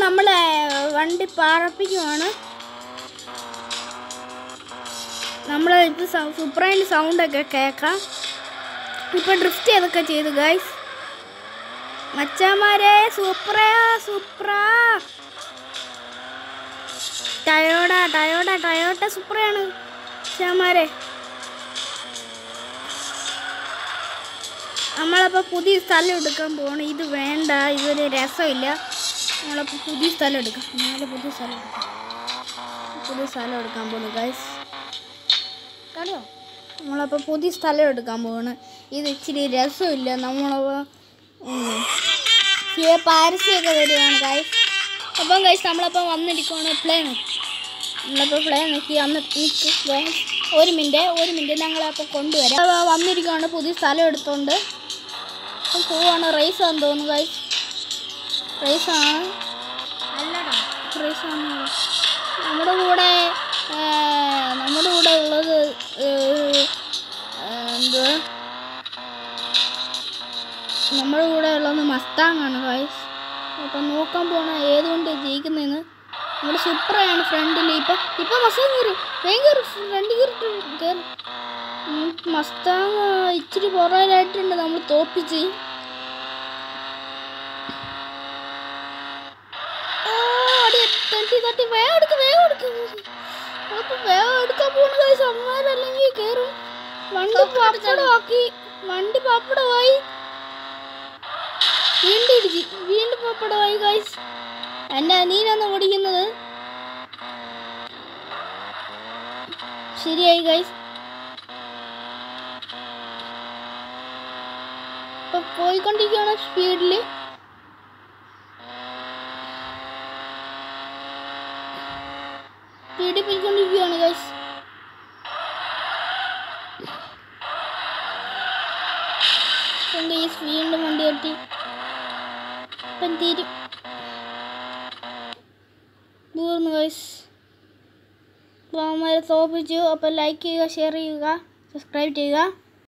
നമ്മൾ വണ്ടി പാറപ്പിക്കുവാണ് നമ്മൾ ഇത് സൂപ്പറായിട്ട് സൗണ്ടൊക്കെ കേൾക്കാം ഇപ്പം ഡ്രിഫ്റ്റ് ചെയ്തൊക്കെ ചെയ്തു ഗൈസ് മച്ചാമാരെ സൂപ്പറാ സൂപ്പറാ ടയോഡ ടയോഡ ടയോട്ട സൂപ്പറാണ് മച്ചാമാരെ നമ്മളപ്പോൾ പുതിയ സ്ഥലം എടുക്കാൻ പോകണം ഇത് വേണ്ട ഇതൊരു രസമില്ല നമ്മളപ്പോൾ പുതിയ സ്ഥലം എടുക്കാം നമ്മൾ പുതിയ സ്ഥലം എടുക്കാം പുതിയ സ്ഥലം എടുക്കാൻ പോകുന്നു ഗൈസ് കണ്ടോ നമ്മളപ്പോൾ പുതിയ സ്ഥലം എടുക്കാൻ പോവാണ് ഇത് ഇച്ചിരി രസമില്ല നമ്മളപ്പോൾ പരസ്യമൊക്കെ വരികയാണ് ഗൈസ് അപ്പം ഗൈസ് നമ്മളപ്പോൾ വന്നിരിക്കുകയാണ് പ്ലേ നോക്കി നമ്മളപ്പോൾ പ്ലേ നോക്കി അന്ന് നിൽക്ക് ഗൈസ് ഒരു മിനിറ്റ് ഒരു മിനിറ്റ് ഞങ്ങളപ്പോൾ കൊണ്ടുവരാം അപ്പോൾ വന്നിരിക്കുകയാണ് പുതിയ സ്ഥലം എടുത്തോണ്ട് അപ്പം പോവാണ് റേസ് ആണെന്ന് തോന്നുന്നു ഗൈസ് റേസാണ് റേസാണ് നമ്മുടെ കൂടെ ആ, നമ്മുടെ കൂടെ ഉള്ളത് ഏ, എന്ത് നമ്മുടെ കൂടെ ഉള്ളത് മസ്താങ്ങാണ് ഗൈസ് അപ്പം നോക്കാൻ പോണ ഏതുകൊണ്ട് ജയിക്കുന്നതെന്ന് നമ്മുടെ സൂപ്പറാണ് ഫ്രണ്ടിൽ ഇപ്പം ഇപ്പം മസ്താങ് കയറി വേഗം കയറി ഫ്രണ്ട് കയറിട്ട് കയറി ഉം, മസ്താങ് ഇച്ചിരി പുറകിലായിട്ടുണ്ട് നമ്മൾ തോപ്പിച്ച് ഓ, അടി തട്ടി തട്ടി വേഗം എടുക്ക് വേഗം എടുക്ക് അപ്പൊ വേഗം എടുക്കാൻ പോണ ഗൈസ് അമ്മമാരല്ലെങ്കിൽ കേറും വണ്ടി പപ്പടമാക്കി വണ്ടി പപ്പടമായി വീണ്ടും ഇടിച്ച് വീണ്ടും പപ്പടമായി ഗൈസ് എൻ്റെ അനിയനാണ് ഓടിക്കുന്നത് ശരിയായി ഗൈസ് ഇപ്പൊ പോയിക്കൊണ്ടിരിക്കുകയാണ് സ്പീഡിൽ സ്പീഡിൽ പോയിക്കൊണ്ടിരിക്കുകയാണ് ഗൈസ് ഗൈസ് വീണ്ടും വണ്ടി കെട്ടി ഇപ്പം തീരും തീർന്നു ഗൈസ് അപ്പോൾ അവന്മാരെ തോപ്പിച്ചു അപ്പോൾ ലൈക്ക് ചെയ്യുക ഷെയർ ചെയ്യുക സബ്സ്ക്രൈബ് ചെയ്യുക